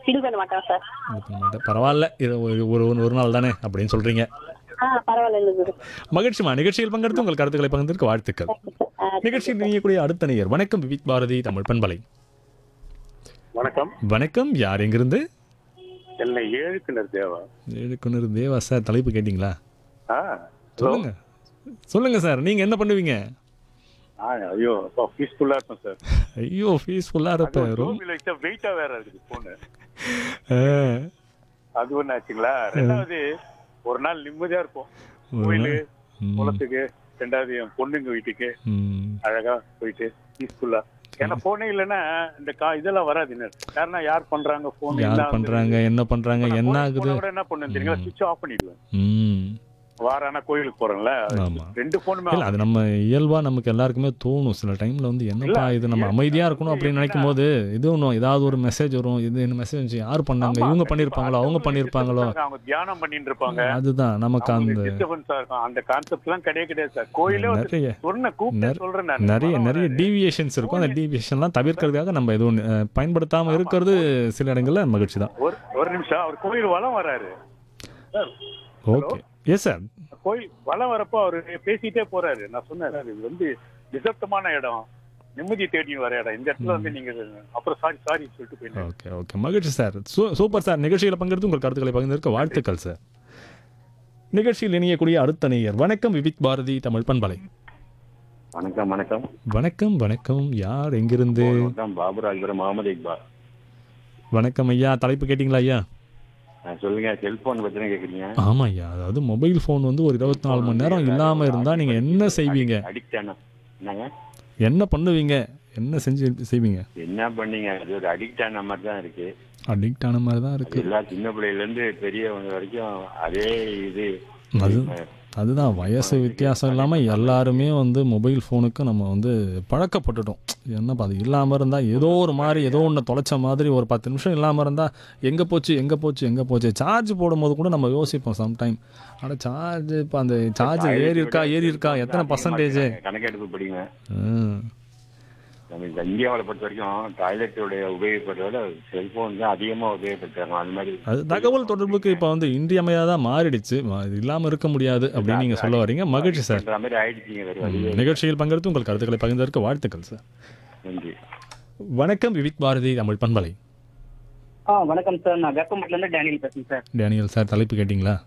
இது பண்ண மாட்டோம் சார் இது பண்ண மாட்டேன் பரவாயில்ல இது ஒரு ஒரு ஒரு நாள் தானே அப்படின்னு சொல்றீங்க ஆ பரவாயில்ல குரு மகிழ்ச்சிமா நிகழ்ச்சியில் பங்கெடுத்து உங்கள் கருத்துக்களை பகிர்ந்ததற்கு வாழ்த்துக்கள் ஆ, நிகழ்ச்சியில் நீங்கக்கூடிய அடுத்த நேயர் வணக்கம் விவித் பாரதி தமிழ் பண்பலை வணக்கம் வணக்கம் யார் எங்கிருந்து என்னை ஏழுக்கிணர் தேவா எழுக்குனர் தேவா சார் தலைப்பு கேட்டிங்களா ஆ சொல்லுங்க சொல்லுங்க சார் நீங்க என்ன பண்ணுவீங்க ஆ ஐயோ அப்பா பீஸ்ஃபுல்லா இருக்கும் சார் ஐயோ பீஸ்ஃபுல்லா இருப்ப ரொம்ப ரூமில் வச்சா வெயிட்டா வேற இருக்குது போனு ஆ, அது ஒண்ணு ஆச்சுங்களா ரெண்டாவது ஒரு நாள் நிம்மதியா இருப்போம் கோயிலு ம், குளத்துக்கு ரெண்டாவது என் பொண்ணுங்க வீட்டுக்கு ம். அழகா போயிட்டு பீஸ்ஃபுல்லா ஏன்னா போனே இல்லைன்னா இந்த கா இதெல்லாம் வராது இன்னும் யாருன்னா யார் பண்றாங்க போன் யார் பண்றாங்க என்ன பண்றாங்க என்ன ஆகுது என்ன பண்ணுன்னு தெரியுங்களா சுவிட்ச் ஆஃப் பண்ணிடுவேன் ம் வாரானா கோயிலுக்கு போறேன்ல ஆமா ரெண்டு போனுமே இல்ல அது நம்ம இயல்பா நமக்கு எல்லாருக்குமே தோணும் சில டைம்ல வந்து என்னப்பா இது நம்ம அமைதியா இருக்கணும் அப்படின்னு நினைக்கும் போது இது ஒன்றும் ஏதாவது ஒரு மெசேஜ் வரும் இது என்ன மெசேஜ் யார் பண்ணாங்க இவங்க பண்ணியிருப்பாங்களோ அவங்க பண்ணியிருப்பாங்களோ அவங்க தியானம் பண்ணிட்டு இருப்பாங்க அதுதான் நமக்கு அந்த டிஸ்டர்பன்ஸா இருக்கும் அந்த கான்செப்ட் எல்லாம் கிடையவே கிடையாது சார் கோயிலே வந்து நிறைய சொன்ன கூப்பிட்டு நிறைய- சொல்றேன் நான் நிறைய நிறைய டீவியேஷன்ஸ் இருக்கும் அந்த டீவியேஷன்லாம் தவிர்க்கிறதுக்காக நம்ம எதுவும் அஹ், பயன்படுத்தாம இருக்கிறது சில இடங்கள்ல மகிழ்ச்சி தான் ஒரு ஒரு நிமிஷம் அவர் கோயில் வலம் வராரு சார் ஓகே எஸ் சார் கோயில் வலம் வரப்போ அவரு பேசிட்டே போறாரு நான் சொன்னேன் சார் இது வந்து நிசப்தமான இடம் நிம்மதி தேடி வர இடம் இந்த இடத்துல வந்து நீங்க அப்புறம் சாரி சாரி சொல்லிட்டு போயிட்டேன் ஓகே ஓகே மகிழ்ச்சி சார் சூ- சூப்பர் சார் நிகழ்ச்சியில் பங்கெடுத்து உங்கள் கருத்துக்களை பகிர்ந்திருக்க வாழ்த்துக்கள் சார் நிகழ்ச்சியில் இணையக்கூடிய அடுத்த நேயர் வணக்கம் விவிக் பாரதி தமிழ் பண்பலை வணக்கம் வணக்கம் வணக்கம் வணக்கம் யார் எங்கிருந்து வணக்கம் பாபுராஜபுரம் முகமது இக்பால் வணக்கம் ஐயா தலைப்பு கேட்டிங்களா ஐயா ஆ, சொல்லுங்க செல்போன் பத்தி கேக்குறீங்க ஆமாம் ஐயா அதாவது மொபைல் ஃபோன் வந்து ஒரு இருபத்தி நாலு மணி நேரம் இல்லாமல் இருந்தால் நீங்கள் என்ன செய்வீங்க அடிக்ட் ஆன என்னங்க என்ன பண்ணுவீங்க என்ன செஞ்சு செய்வீங்க என்ன பண்ணீங்க அது ஒரு அடிக்ட் ஆன மாதிரி தான் இருக்கு அடிக்ட் ஆன மாதிரி தான் அது இருக்குது எல்லா சின்ன பிள்ளையில இருந்து பெரியவங்க வரைக்கும் அதே இது அது அதுதான் வயசு வித்தியாசம் இல்லாமல் எல்லாருமே வந்து மொபைல் ஃபோனுக்கு நம்ம வந்து பழக்கப்பட்டுட்டோம் என்னப்பா அது இல்லாமல் இருந்தால் ஏதோ ஒரு மாதிரி ஏதோ ஒன்று தொலைச்ச மாதிரி ஒரு பத்து நிமிஷம் இல்லாமல் இருந்தால் எங்கே போச்சு எங்கே போச்சு எங்கே போச்சு சார்ஜ் போடும்போது கூட நம்ம யோசிப்போம் சம்டைம் ஆனால் சார்ஜ் இப்போ அந்த சார்ஜ் ஏறி இருக்கா ஏறி இருக்கா எத்தனை பர்சன்டேஜ் கணக்கெடுப்பு படிங்க நம்ம இந்த இந்தியாவில் பொறுத்த வரைக்கும் டாய்லெட்டோடைய உபயோகப்படுறத செல்போன் தான் அதிகமா உபயோகப்படுத்துறாங்க அது மாதிரி அது தகவல் தொடர்புக்கு இப்போ வந்து இன்றியமையாதான் மாறிடுச்சு இது இல்லாமல் இருக்க முடியாது அப்படின்னு நீங்கள் சொல்ல வரீங்க மகிழ்ச்சி சார் பண்ற மாதிரி ஆயிடுச்சிங்க வேற வழியே இல்லை. நிகழ்ச்சியில் பங்கெடுத்து உங்கள் கருத்துக்களை பகிர்ந்ததற்கு வாழ்த்துக்கள் சார் நன்றி வணக்கம் விவிக் பாரதி தமிழ் பண்பலை ஆ வணக்கம் சார் நான் வேப்பம்பட்டில இருந்து டேனியல் பேசுறேன் சார் டேனியல் சார் தலைப்பு கேட்டிங்களா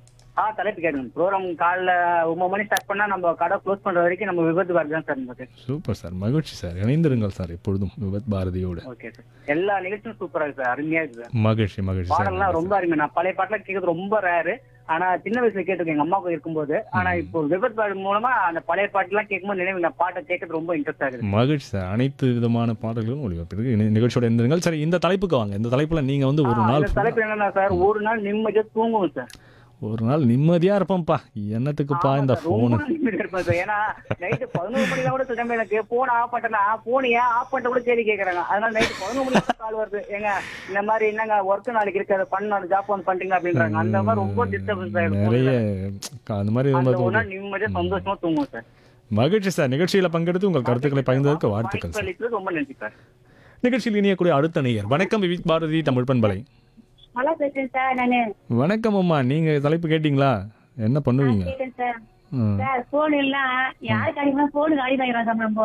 ஆ தலைப்பு கேட்கணும் ப்ரோக்ராம் காலைல ஒன்பது மணி ஸ்டார்ட் பண்ணா நம்ம கடை க்ளோஸ் பண்ற வரைக்கும் நம்ம விபத்து பாரதி தான் சார் நமக்கு சூப்பர் சார் மகிழ்ச்சி சார் இணைந்திருங்கள் சார் எப்பொழுதும் விபத் பாரதியோடு ஓகே சார் எல்லா நிகழ்ச்சியும் சூப்பரா இருக்கு சார் அருமையா இருக்கு சார் மகிழ்ச்சி மகிழ்ச்சி பாடல்லாம் சார் ரொம்ப அருமை நான் பழைய பாட்டுல கேட்கறது ரொம்ப ரேரு ஆனா சின்ன வயசுல கேட்டிருக்கேன் எங்க அம்மாவுக்கு இருக்கும்போது ஆனா இப்போ விபத் பாரதி மூலமா அந்த பழைய பாட்டுலாம் கேட்கும்போது நினைவு நான் பாட்டை கேட்கறது ரொம்ப இன்ட்ரெஸ்ட் ஆகுது மகிழ்ச்சி சார் அனைத்து விதமான பாடல்களும் ஒளிபரப்பிற்கு இணை- நிகழ்ச்சியோட இருந்திருங்கள் சரி இந்த தலைப்புக்கு வாங்க இந்த தலைப்புல நீங்க வந்து ஒரு ஆ, நாள் இந்த தலைப்பு என்னன்னா சார் ஒரு நாள் நிம்மதியா தூங்குவோம் சார் ஒரு நாள் நிம்மதியா இருப்போம்ப்பா என்னத்துக்குப்பா ஆமா இந்த சார், ரொம்ப போனு நிம்மதியா இருப்பேன் சார். ஏன்னா நைட்டு பதினோரு மணிக்கு கூட சில எனக்கு போன் ஆஃப் பண்ணிட்டா போன் ஏன் ஆஃப் பண்ணிட்டு கூட கேள்வி கேக்குறாங்க அதனால நைட்டு பதினோரு மணிக்கு கால் வருது ஏங்க இந்த மாதிரி என்னங்க ஒர்க் நாளைக்கு இருக்கு அதை பண்ண ஜாப் வந்து பண்றீங்க அப்படின்றாங்க அந்த மாதிரி ரொம்ப டிஸ்டர்பன்ஸ் நிறைய ஆயிடும் க- அந்த மாதிரி அந்த ஒரு இருக்கும்போது நாள் நிம்மதியா சந்தோஷமா தூங்குவோம் சார் மகிழ்ச்சி சார் நிகழ்ச்சியில பங்கெடுத்து உங்கள் கருத்துக்களை பகிர்ந்ததற்கு வாழ்த்துக்கள் வாய்ப்பு சார் அளித்தது ரொம்ப நன்றி சார் நிகழ்ச்சியில் இணையக்கூடிய அடுத்த நேயர் வணக்கம் விவிக் பாரதி தமிழ் பண்பலை நல்லா பேசுறேன் சார் நானு வணக்கம் அம்மா நீங்க தலைப்பு கேட்டிங்களா என்ன பண்ணுவீங்க கேட்டேன் சார் ம். சார் போன் எல்லாம் யாருக்கு அடிக்கமா போனுக்கு அடி வாங்கிறோம் சார் நம்ம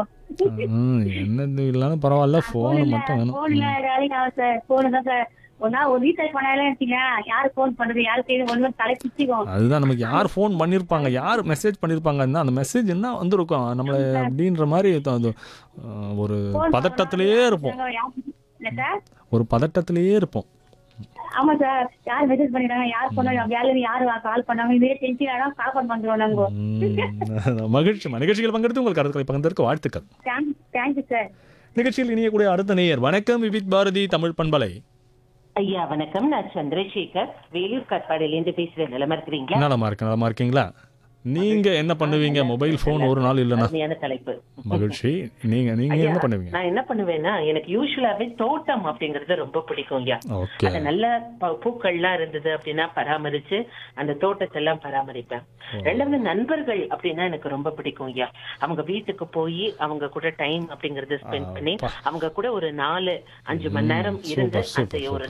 ம், என்னது இல்லைனாலும் பரவாயில்ல ஃபோனு மட்டும் வேணும் போன்ல அடிக்க சார் போனு தான் சார் ஒரு நாள் ஒரு ரீசார்ஜ் பண்ணாலே வச்சுங்க யாரு போன் பண்றது யாரு செய்யுது ஒண்ணு தலை பிச்சுக்கும் அதுதான் நமக்கு யார் ஃபோன் பண்ணியிருப்பாங்க யார் மெசேஜ் பண்ணியிருப்பாங்கன்னா அந்த மெசேஜ் என்ன வந்திருக்கும் நம்மளை அப்படின்ற மாதிரி அது- அது, அஹ், ஒரு பதட்டத்திலேயே இருப்போம் இல்ல சார் ஒரு பதட்டத்திலேயே இருப்போம் ஆமா சார் யார் மெசேஜ் பண்ணிடுறாங்க யார் பண்ணாங்க வேலையில யாரு கால் பண்ணாங்க இதே டென்ஷன் ஆனா கால் பண்றோம் நாங்க ம், மகிழ்ச்சி நிகழ்ச்சியில் பங்கெடுத்து உங்கள் கருத்துக்களை பகிர்ந்ததற்கு வாழ்த்துக்கள் தேங்க்யூ சார் நிகழ்ச்சியில் இணையக்கூடிய அடுத்த நேயர் வணக்கம் விவித் பாரதி தமிழ் பண்பலை ஐயா வணக்கம் நான் சந்திரசேகர் வேலூர் காட்பாடியிலேருந்து பேசுறேன் நிலமா இருக்கிறீங்களா நலமா இருக்கு நலமா இருக்கீங்களா நீங்க என்ன பண்ணுவீங்க மொபைல் ஃபோன் ஒரு நாள் இல்லைன்னா அருமையான தலைப்பு மகிழ்ச்சி நீங்க நீங்க என்ன பண்ணுவீங்க நான் என்ன பண்ணுவேன்னா எனக்கு யூஸ்வலாவே தோட்டம் அப்படிங்கறது ரொம்ப பிடிக்கும் ஐயா ஓகே அது நல்ல ப- பூக்கள்லாம் இருந்தது அப்படின்னா பராமரிச்சு அந்த தோட்டத்தை எல்லாம் பராமரிப்பேன் ரெண்டாவது நண்பர்கள் அப்படின்னா எனக்கு ரொம்ப பிடிக்கும் ஐயா அவங்க வீட்டுக்கு போய் அவங்க கூட டைம் அப்படிங்கறது ஸ்பெண்ட் பண்ணி அவங்க கூட ஒரு நாலு அஞ்சு மணி நேரம் இருந்து சூப்பர், அந்த சூப்பர், ஒரு